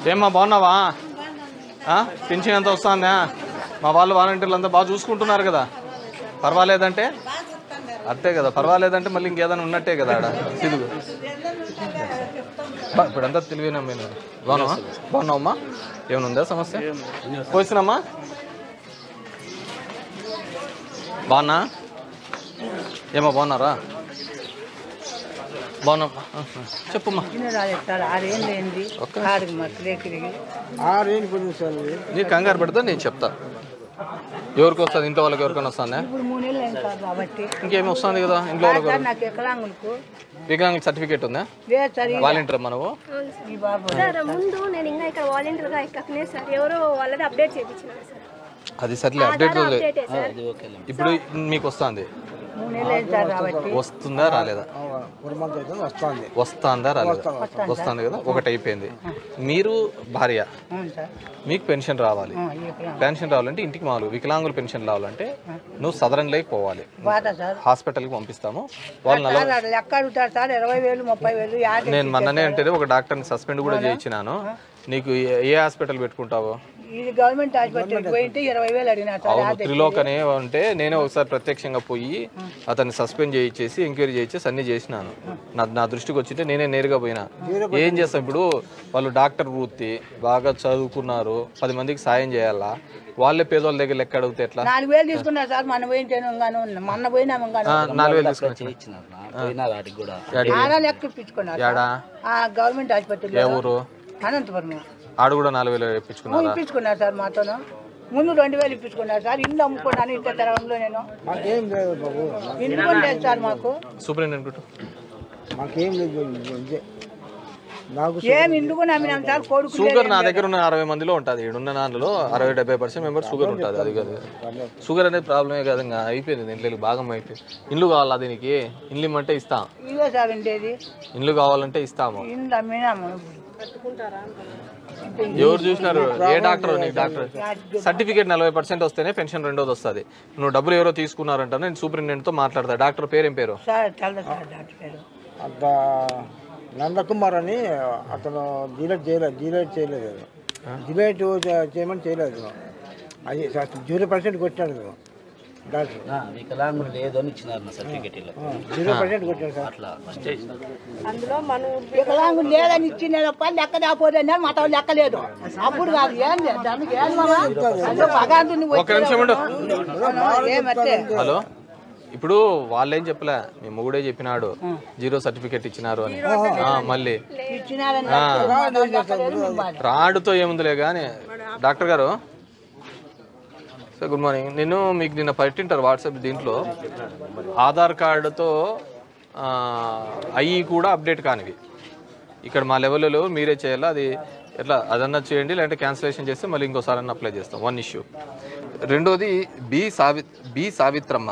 ఏమ్మా బాగున్నావా ఆ? పింఛన్ ఎంత వస్తుందా మా వాళ్ళు వాలంటీర్లు అంతా బాగా చూసుకుంటున్నారు కదా పర్వాలేదంటే అంతే కదా పర్వాలేదంటే మళ్ళీ ఇంకేదైనా ఉన్నట్టే కదా ఆడ సిదుగు బా, ఇప్పుడంతా తెలివినా మీరు బాగున్నావా బాగున్నావమ్మా ఏమైనా ఉందా సమస్య పోసినమ్మా బాగున్నా ఏమో బాగున్నారా బాగున్నా చెప్పమ్మా రాజేస్తారు ఆరేం లేనిది ఒక్క ఆడికి మక్కలే తిరిగి ఆరేళ్ళు కొన్ని సార్లు నీకు కంగారు పెడతా నేను చెప్తా ఎవరికి వస్తుంది ఇంట్లో వాళ్ళకి ఎవరికైనా వస్తుందా ఇప్పుడు మూడు నెలలు అయింది సార్ కాబట్టి ఇంకేమి వస్తుంది కదా ఇంట్లో వాళ్ళకి సార్ నాకు ఎకరాంగులకు వికలాంగుల సర్టిఫికేట్ ఉందా లేదు సార్ ఈ- వాలంటీర్ మనవు ఈ బాబు సార్ ముందు నేను ఇంకా ఇక్కడ వాలంటీర్గా ఎక్కకనే సార్ ఎవరో వాళ్ళది అప్డేట్ చేయించినారు సార్ అది సర్లే అప్డేట్ ఆధార్ అప్డేటే సార్ ఇప్పుడు మీకు వస్తుంది మూడు నెలలు అయింది సార్ కాబట్టి వస్తుందా రాలేదా వన్ మంత్ అయితే వస్తుంది వస్తుందా రాలేదా వస్తుంది కదా ఒకటి అయిపోయింది మీరు భార్య అవును సార్ మీకు పెన్షన్ రావాలి ఆ, ఈ ఎకరాంగు. పెన్షన్ రావాలంటే ఇంటికి మాలు వికలాంగుల పెన్షన్ రావాలంటే నువ్వు సదరన్ లేక్ పోవాలి బాధ సార్ హాస్పిటల్కి పంపిస్తాము వాళ్ళు నలభై సార్ అది లెక్క అడుగుతారు సార్ ఇరవై వేలు ముప్పై వేలు యాభై నేను మొన్ననే అంటే ఒక డాక్టర్ని సస్పెండ్ కూడా చేయించినాను నీకు ఏ- ఏ హాస్పిటల్ పెట్టుకుంటావు ఇది గవర్నమెంట్ ఆసుపత్రికి పోయింటే ఇరవై వేలు అడిగినారు సార్ అవును త్రిలోక్ అనే అంటే నేనే ఒకసారి ప్రత్యక్షంగా పోయి అతన్ని సస్పెండ్ చేయించేసి ఎంక్వైరీ చేయించేసి అన్ని చేసినాను నా నా దృష్టికి వచ్చింటే నేనే నేరుగా పోయినా ఏం చేస్తాం ఇప్పుడు వాళ్ళు డాక్టర్ వృత్తి బాగా చదువుకున్నారు పది మందికి సాయం చేయాలా వాళ్ళే పేదోళ్ళ దగ్గర లెక్క అడిగితే ఎట్లా నాలుగు వేలు తీసుకున్నారు సార్ మన పోయింటేను గాను మొన్న పోయినాము గాను ఆ, నాలుగు వేలు తీసుకొని ఆడా లెక్క ఇప్పించుకున్నారు సార్. ఏడా ఆ గవర్నమెంట్ ఏ ఆసుపత్రిలో ఊరు అనంతపురం ఆడు కూడా నాలుగు వేలు ఇప్పించుకున్నారా ఇప్పించుకున్నారు సార్ మాతోను ముందు రెండు వేలు ఇప్పించుకున్నారు సార్ ఇల్లు అమ్ముకున్నాను ఇంత తరంలో నేను మాకేం లేదు బాబు ఇల్లు కూడా లేదు సార్ మాకు సూపరింటెండెంట్ మాకేం లేదు ఇదే. నాకు ఏం ఇల్లు కూడా అమ్మినాం సార్ కొడుకు షుగర్ నా దగ్గర ఉన్న అరవై మందిలో ఉంటుంది ఈడున్న దాంట్లో అరవై డెబ్బై పర్సెంట్ మెంబర్ షుగర్ ఉంటుంది అది కాదు షుగర్ అనేది ప్రాబ్లమే కాదు ఇంకా అయిపోయింది దీంట్లో భాగం అయిపోయింది ఇల్లు కావాలా దీనికి ఇల్లు ఇమ్మంటే ఇస్తాం ఇదే సార్ ఉండేది ఇల్లు కావాలంటే ఇస్తాము ఇల్లు అమ్మినాము ఎవరు చూసినారు ఏ డాక్టర్ నీకు డాక్టర్ సర్టిఫికేట్ నలభై పర్సెంట్ వస్తేనే పెన్షన్ రెండోది వస్తుంది నువ్వు డబ్బులు ఎవరో తీసుకున్నారంటే నేను సూపరింటెండెంట్తో మాట్లాడతా డాక్టర్ పేరు ఏం పేరు సార్ తెల్ల సార్ డాక్టర్ గారు అంత నందకుమార్ అని అతను డిలేట్ చేయలేదు డిలేట్ చేయలేదు డిలేట్ చేయమని చేయలేదు అది జీరో పర్సెంట్ కొట్టాడు డాక్టర్ వికలాంగులు లేదు అని ఇచ్చినారు నా సర్టిఫికెట్ ఇలా జీరో పర్సెంట్ కొట్టాడు సార్ అట్లా ఫస్ట్ వికలాంగులు లేదని ఇచ్చి నేను పని లెక్క దాపోతే మాట లెక్క లేదు అప్పుడు కాదు ఏం లేదు దానికి ఏం మామా? అందులో భగవంతుని ఒక నిమిషం ఉండు వచ్చి- ఏమంటే హలో ఇప్పుడు వాళ్ళేం చెప్పలే మీ మొగుడే చెప్పినాడు జీరో సర్టిఫికేట్ ఇచ్చినారు అని ఆ, మళ్ళీ ఇచ్చినారని ఆ. లెక్క లేదు, మీకు బాధ. రాడుతో ఏముందిలే కానీ డాక్టర్ గారు సార్ గుడ్ మార్నింగ్ నేను మీకు నిన్న పెట్టింటారు వాట్సాప్ దీంట్లో ఆధార్ కార్డుతో ఆ, అయ్యి కూడా అప్డేట్ కానివి ఇక్కడ మా లెవెల్లో మీరే చేయాలి అది ఎట్లా అదన్నా చేయండి లేదంటే క్యాన్సిలేషన్ చేస్తే మళ్ళీ ఇంకోసారి అన్న అప్లై చేస్తాం వన్ ఇష్యూ రెండోది బి సావి బి సావిత్రమ్మ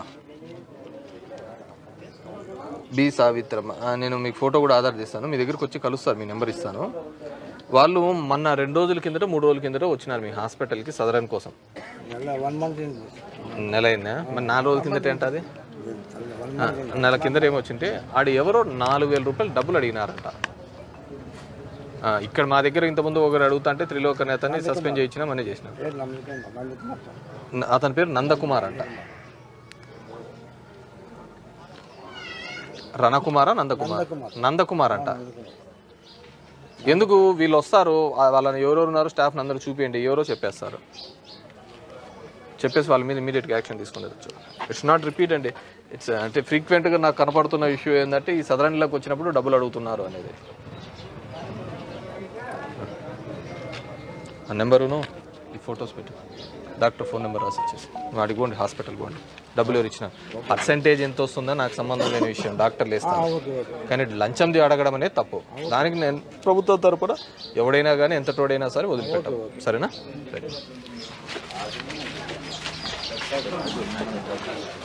బి సావిత్రమ్మ ఆ, నేను మీకు ఫోటో కూడా ఆధార్ చేస్తాను మీ దగ్గరికి వచ్చి కలుస్తారు మీ నెంబర్ ఇస్తాను వాళ్ళు మొన్న రెండు రోజుల కిందట మూడు రోజుల కిందట వచ్చినారు మీ హాస్పిటల్కి సదరన్ కోసం వన్ మంత్ నెల అయిందా మరి నాలుగు రోజుల కిందట ఏంటి అది ఆ, నెల కిందట ఏమొచ్చింటే ఆడు ఎవరో నాలుగు వేల రూపాయలు డబ్బులు అడిగినారంట ఆ, ఇక్కడ మా దగ్గర ఇంతకుముందు ఒకరు అడుగుతా అంటే త్రిలోక్ అనే అతన్ని సస్పెండ్ చేయించినా మనీ చేసిన అతని పేరు నందకుమార్ అంట రణకుమారా నందకుమార్ నందకుమార్ అంట ఎందుకు వీళ్ళు వస్తారు ఆ వాళ్ళని ఎవరెవరు ఉన్నారు స్టాఫ్ అందరూ చూపించండి ఎవరో చెప్పేస్తారు చెప్పేసి వాళ్ళ మీద ఇమీడియట్గా యాక్షన్ తీసుకునేది ఇట్స్ నాట్ రిపీట్ అండి ఇట్స్ అంటే ఫ్రీక్వెంట్గా నాకు కనపడుతున్న ఇష్యూ ఏంటంటే ఈ సదరన్లోకి వచ్చినప్పుడు డబ్బులు అడుగుతున్నారు అనేది ఆ నెంబరును ఈ ఫొటోస్ పెట్టు డాక్టర్ ఫోన్ నెంబర్ రాసి ఇచ్చేసి నువ్వు అడిగోండి హాస్పిటల్ పోండి డబ్బులు ఎవరు ఇచ్చిన పర్సంటేజ్ ఎంత వస్తుందో నాకు సంబంధం లేని విషయం డాక్టర్లు వేస్తాను కానీ లంచంది అడగడం అనేది తప్పు దానికి నేను ప్రభుత్వం తరపున ఎవడైనా కానీ ఎంత తోడైనా సరే వదిలిపెట్టాం సరేనా సరే